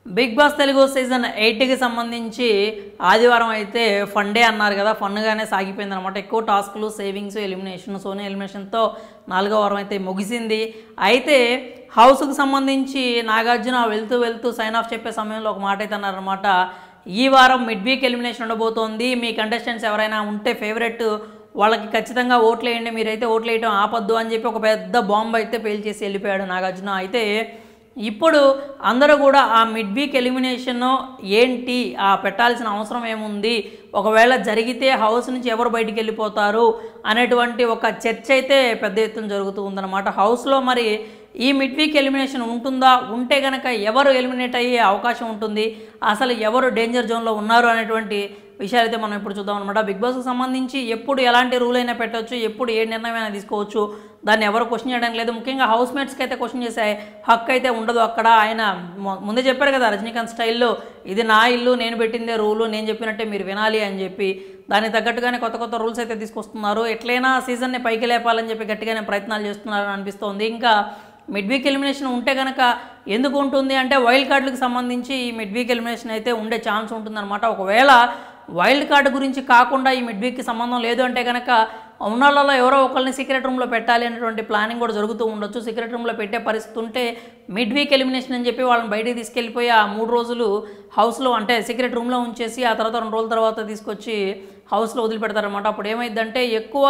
big boss Telugu season ఎయిట్కి సంబంధించి ఆదివారం అయితే ఫన్ డే అన్నారు కదా ఫన్గానే సాగిపోయింది అనమాట ఎక్కువ టాస్క్లు సేవింగ్స్ ఎలిమినేషన్ సోనీ ఎలిమినేషన్తో నాలుగో వారం అయితే ముగిసింది అయితే హౌస్కి సంబంధించి నాగార్జున వెళ్తూ వెళ్తూ సైన్ ఆఫ్ చెప్పే సమయంలో ఒక మాట అయితే అన్నారనమాట ఈ వారం మిడ్ వీక్ ఎలిమినేషన్ ఉండబోతోంది మీ కంటెస్టెంట్స్ ఎవరైనా ఉంటే ఫేవరెట్ వాళ్ళకి ఖచ్చితంగా ఓట్లు వేయండి మీరైతే ఓట్లు వేయటం ఆపొద్దు అని చెప్పి ఒక పెద్ద బాంబు అయితే పేల్చేసి వెళ్ళిపోయాడు నాగార్జున అయితే ఇప్పుడు అందరూ కూడా ఆ మిడ్ వీక్ ఎలిమినేషన్ ఏంటి ఆ పెట్టాల్సిన అవసరం ఏముంది ఒకవేళ జరిగితే హౌస్ నుంచి ఎవరు బయటికి వెళ్ళిపోతారు అనేటువంటి ఒక చర్చ అయితే పెద్ద ఎత్తున జరుగుతూ ఉందన్నమాట హౌస్లో మరి ఈ మిడ్ వీక్ ఎలిమినేషన్ ఉంటుందా ఉంటే కనుక ఎవరు ఎలిమినేట్ అయ్యే అవకాశం ఉంటుంది అసలు ఎవరు డేంజర్ జోన్లో ఉన్నారు అనేటువంటి విషయాలు అయితే మనం ఇప్పుడు చూద్దాం అనమాట బిగ్ బాస్కి సంబంధించి ఎప్పుడు ఎలాంటి రూల్ అయినా పెట్టవచ్చు ఎప్పుడు ఏ నిర్ణయం అయినా తీసుకోవచ్చు దాన్ని ఎవరు క్వశ్చన్ చేయడానికి లేదు ముఖ్యంగా హౌస్ మేట్స్కి అయితే క్వశ్చన్ చేసే హక్కు అయితే ఉండదు అక్కడ ఆయన మొ- ముందే చెప్పారు కదా రజనీకాంత్ స్టైల్లో ఇది నా ఇల్లు నేను పెట్టిందే రూలు నేను చెప్పినట్టే మీరు వినాలి అని చెప్పి దానికి తగ్గట్టుగానే కొత్త కొత్త రూల్స్ అయితే తీసుకొస్తున్నారు ఎట్లయినా సీజన్ని పైకి లేపాలని చెప్పి గట్టిగానే ప్రయత్నాలు చేస్తున్నారని అనిపిస్తోంది ఇంకా మిడ్ వీక్ ఎలిమినేషన్ ఉంటే కనుక ఎందుకు ఉంటుంది అంటే వైల్డ్ కార్డులకు సంబంధించి ఈ మిడ్ వీక్ ఎలిమినేషన్ అయితే ఉండే ఛాన్స్ ఉంటుందన్నమాట ఒకవేళ వైల్డ్ కార్డు గురించి కాకుండా ఈ మిడ్ వీక్కి సంబంధం లేదు అంటే కనుక ఉన్నోళ్ళలో ఎవరో ఒకరిని సీక్రెట్ రూమ్లో పెట్టాలి అనేటువంటి ప్లానింగ్ కూడా జరుగుతూ ఉండొచ్చు సీక్రెట్ రూమ్లో పెట్టే పరిస్థితి ఉంటే మిడ్ వీక్ ఎలిమినేషన్ అని చెప్పి వాళ్ళని బయటికి తీసుకెళ్ళిపోయి ఆ మూడు రోజులు హౌస్లో అంటే సీక్రెట్ రూమ్లో ఉంచేసి ఆ తర్వాత రెండు రోజుల తర్వాత తీసుకొచ్చి హౌస్లో వదిలిపెడతారనమాట అప్పుడు ఏమైందంటే ఎక్కువ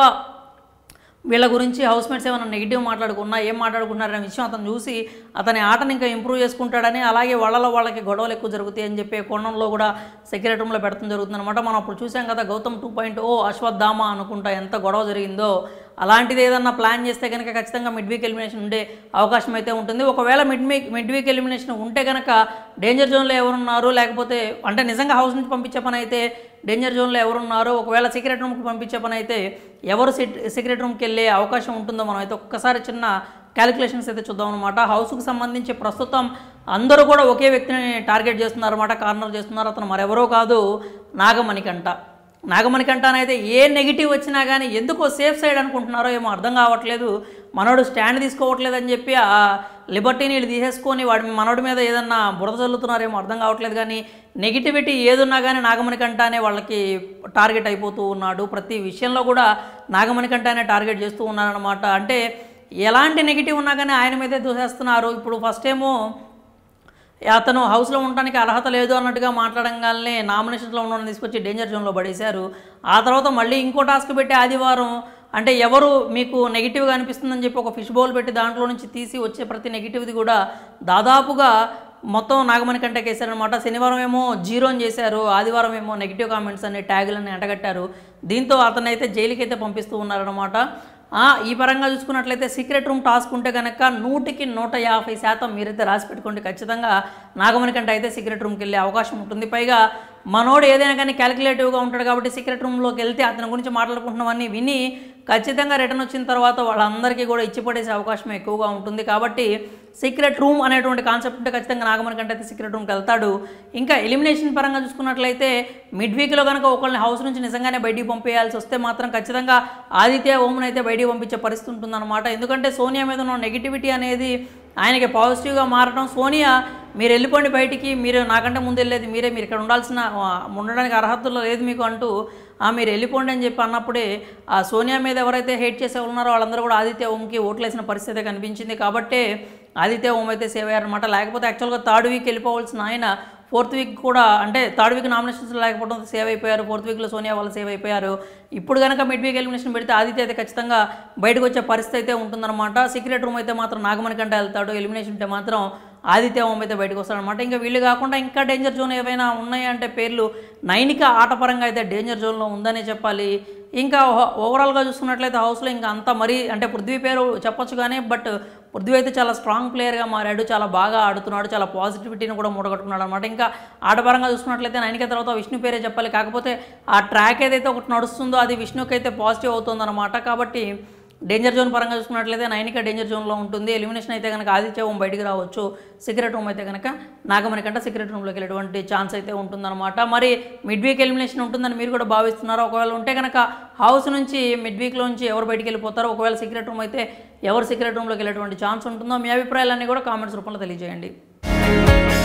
వీళ్ళ గురించి హౌస్ మేట్స్ ఏమైనా నెగిటివ్ మాట్లాడుకున్నా ఏం మాట్లాడుకున్నారనే విషయం అతను చూసి అతని ఆటని ఇంకా ఇంప్రూవ్ చేసుకుంటాడని అలాగే వాళ్ళలో వాళ్ళకి గొడవలు ఎక్కువ జరుగుతాయి అని చెప్పే కోణంలో కూడా సెక్రటరీ రూమ్లో పెడతాం జరుగుతుంది అనమాట మనం అప్పుడు చూసాం కదా Gautam two point O Ashwatthama అనుకుంటా ఎంత గొడవ జరిగిందో అలాంటిది ఏదన్నా ప్లాన్ చేస్తే కనుక ఖచ్చితంగా మిడ్ వీక్ ఎలిమినేషన్ ఉండే అవకాశం అయితే ఉంటుంది ఒకవేళ mid week mid week elimination ఉంటే కనుక డేంజర్ జోన్లో ఎవరున్నారు లేకపోతే అంటే నిజంగా హౌస్ నుంచి పంపించే పని అయితే డేంజర్ జోన్లో ఎవరున్నారు ఒకవేళ సీక్రెట్ రూమ్కి పంపించే పని అయితే ఎవరు సీక్రెట్ రూమ్కి వెళ్ళే అవకాశం ఉంటుందో మనం అయితే ఒక్కసారి చిన్న క్యాలిక్యులేషన్స్ అయితే చూద్దాం అనమాట హౌస్కి సంబంధించి ప్రస్తుతం అందరూ కూడా ఒకే వ్యక్తిని టార్గెట్ చేస్తున్నారు అనమాట కార్నర్ చేస్తున్నారు అతను మరెవరో కాదు నాగమణికంట నాగమణికంట అయితే ఏ నెగిటివ్ వచ్చినా కానీ ఎందుకో సేఫ్ సైడ్ అనుకుంటున్నారో ఏమో అర్థం కావట్లేదు మనోడు స్టాండ్ తీసుకోవట్లేదు అని చెప్పి ఆ లిబర్టీని వీళ్ళు తీసేసుకొని వాడి మనోడి మీద ఏదన్నా బురద చల్లుతున్నారేమో అర్థం కావట్లేదు కానీ నెగిటివిటీ ఏదున్నా కానీ నాగమణికంట అనే వాళ్ళకి టార్గెట్ అయిపోతూ ఉన్నాడు ప్రతి విషయంలో కూడా నాగమణికంట అనే టార్గెట్ చేస్తూ ఉన్నారనమాట అంటే ఎలాంటి నెగిటివ్ ఉన్నా కానీ ఆయన మీదే దూసేస్తున్నారు ఇప్పుడు ఫస్ట్ ఏమో అతను హౌస్లో ఉండడానికి అర్హత లేదు అన్నట్టుగా మాట్లాడంగానే నామినేషన్స్లో ఉన్న తీసుకొచ్చి డేంజర్ జోన్లో పడేశారు ఆ తర్వాత మళ్ళీ ఇంకో టాస్క్ పెట్టి ఆదివారం అంటే ఎవరు మీకు నెగిటివ్గా అనిపిస్తుందని చెప్పి ఒక ఫిష్ బౌల్ పెట్టి దాంట్లో నుంచి తీసి వచ్చే ప్రతి నెగిటివ్ది కూడా దాదాపుగా మొత్తం నాగమణి కంటకి వేశారనమాట శనివారం ఏమో జీరోని చేశారు ఆదివారం ఏమో నెగిటివ్ కామెంట్స్ అనే ట్యాగులని అంటగట్టారు దీంతో అతనైతే జైలుకి అయితే పంపిస్తూ ఉన్నారనమాట ఆ, ఈ పరంగా చూసుకున్నట్లయితే సీక్రెట్ రూమ్ టాస్క్ ఉంటే కనుక నూటికి నూట యాభై శాతం మీరైతే రాసి పెట్టుకోండి ఖచ్చితంగా నాగమణి కంటే అయితే సీక్రెట్ రూమ్కి వెళ్ళే అవకాశం ఉంటుంది పైగా మనోడు ఏదైనా కానీ క్యాలిక్యులేటివ్గా ఉంటాడు కాబట్టి సీక్రెట్ రూమ్లోకి వెళ్తే అతని గురించి మాట్లాడుకుంటున్నామని విని ఖచ్చితంగా రిటర్న్ వచ్చిన తర్వాత వాళ్ళందరికీ కూడా ఇచ్చిపడేసే అవకాశం ఎక్కువగా ఉంటుంది కాబట్టి సీక్రెట్ రూమ్ అనేటువంటి కాన్సెప్ట్ ఉంటే ఖచ్చితంగా నాగమణి కంటే అయితే సీక్రెట్ రూమ్కి వెళ్తాడు ఇంకా ఎలిమినేషన్ పరంగా చూసుకున్నట్లయితే మిడ్ వీక్లో కనుక ఒకళ్ళని హౌస్ నుంచి నిజంగానే బయటికి పంపేయాల్సి వస్తే మాత్రం ఖచ్చితంగా ఆదిత్య ఓమ్ని అయితే బయటికి పంపించే పరిస్థితి ఉంటుందన్నమాట ఎందుకంటే సోనియా మీద ఉన్న నెగిటివిటీ అనేది ఆయనకి పాజిటివ్గా మారడం సోనియా మీరు వెళ్ళిపోండి బయటికి మీరు నాకంటే ముందు వెళ్ళేది మీరే మీరు ఇక్కడ ఉండాల్సిన ఆ, ఉండడానికి అర్హతలో లేదు మీకు అంటూ ఆ, మీరు వెళ్ళిపోండి అని చెప్పి అన్నప్పుడే ఆ సోనియా మీద ఎవరైతే హేట్ చేసే ఉన్నారో వాళ్ళందరూ కూడా ఆదిత్య ఓంకి ఓట్లేసిన పరిస్థితి కనిపించింది కాబట్టే ఆదిత్య ఓం అయితే సేవ్ అయ్యారనమాట లేకపోతే యాక్చువల్గా థర్డ్ వీక్ వెళ్ళిపోవాల్సిన ఆయన ఫోర్త్ వీక్ కూడా అంటే థర్డ్ వీక్ నామినేషన్స్ లేకపోవడం సేవ్ అయిపోయారు ఫోర్త్ వీక్లో సోనియా వాళ్ళు సేవ్ అయిపోయారు ఇప్పుడు కనుక మిడ్ వీక్ ఎలిమినేషన్ పెడితే ఆదిత్య అయితే ఖచ్చితంగా బయటకు వచ్చే పరిస్థితి అయితే ఉంటుందన్నమాట సీక్రెట్ రూమ్ అయితే మాత్రం నాగమణి కంటే వెళ్తాడు ఎలిమినేషన్ ఉంటే మాత్రం ఆదిత్య ఓం అయితే బయటకు వస్తాడనమాట ఇంకా వీళ్ళు కాకుండా ఇంకా డేంజర్ జోన్ ఏవైనా ఉన్నాయంటే పేర్లు నైనిక ఆటపరంగా అయితే డేంజర్ జోన్లో ఉందనే చెప్పాలి ఇంకా ఓ- ఓవరాల్గా చూసుకున్నట్లయితే హౌస్లో ఇంకా అంతా మరీ అంటే పృథ్వీ పేరు చెప్పొచ్చు కానీ బట్ పృథ్వీ అయితే చాలా స్ట్రాంగ్ ప్లేయర్గా మారాడు చాలా బాగా ఆడుతున్నాడు చాలా పాజిటివిటీని కూడా మూడగట్టుకున్నాడు అనమాట ఇంకా ఆటపరంగా చూసుకున్నట్లయితే నైనిక తర్వాత విష్ణు పేరే చెప్పాలి కాకపోతే ఆ ట్రాక్ ఏదైతే ఒకటి నడుస్తుందో అది విష్ణుకి అయితే పాజిటివ్ అవుతుందన్నమాట కాబట్టి డేంజర్ జోన్ పరంగా చూసుకున్నట్లయితే నైనిక డేంజర్ జోన్లో ఉంటుంది ఎలిమినేషన్ అయితే కనుక ఆదిత్య ఓం బయటికి రావచ్చు సీక్రెట్ రూమ్ అయితే కనుక నాగమణి కంటే సీక్రెట్ రూమ్లోకి వెళ్ళేటువంటి ఛాన్స్ అయితే ఉంటుందన్నమాట మరి మిడ్ వీక్ ఎలిమినేషన్ ఉంటుందని మీరు కూడా భావిస్తున్నారా ఒకవేళ ఉంటే కనుక హౌస్ నుంచి మిడ్ వీక్లో నుంచి ఎవరు బయటికి వెళ్ళిపోతారో ఒకవేళ సీక్రెట్ రూమ్ అయితే ఎవరు సీక్రెట్ రూమ్లోకి వెళ్ళేటువంటి ఛాన్స్ ఉంటుందో మీ అభిప్రాయాలన్నీ కూడా కామెంట్స్ రూపంలో తెలియజేయండి